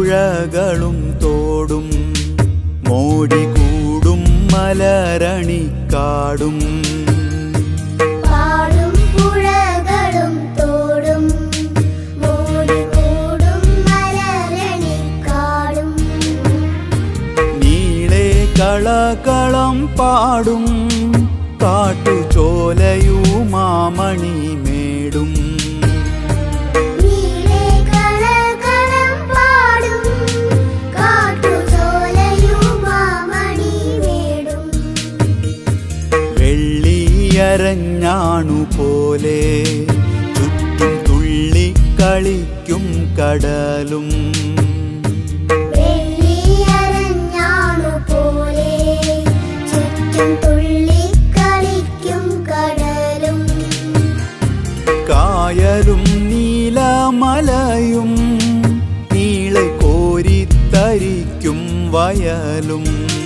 പുഴകളും തോടും മോടികൂടും മലരണിക്കാടും പാടും പുഴകളും തോടും മൂടിക്കൂടും മലരണിക്കാടും നീളെ കളകളം പാടും കാട്ടുചോലയുമാമണി മേടും നീലേ കളകളം പാടും കാട്ടുചോലയുമാമണി വേടും വെള്ളിയരഞ്ഞാണു പോലെ ചുറ്റും തുള്ളിക്കളിക്കും കടലും വെള്ളിയരഞ്ഞാണു പോലെ ചുറ്റും തുള്ളിക്കളിക്കും കടലും കായലും നീലമലയും നീളെ കോരിത്തരിക്കും വയലും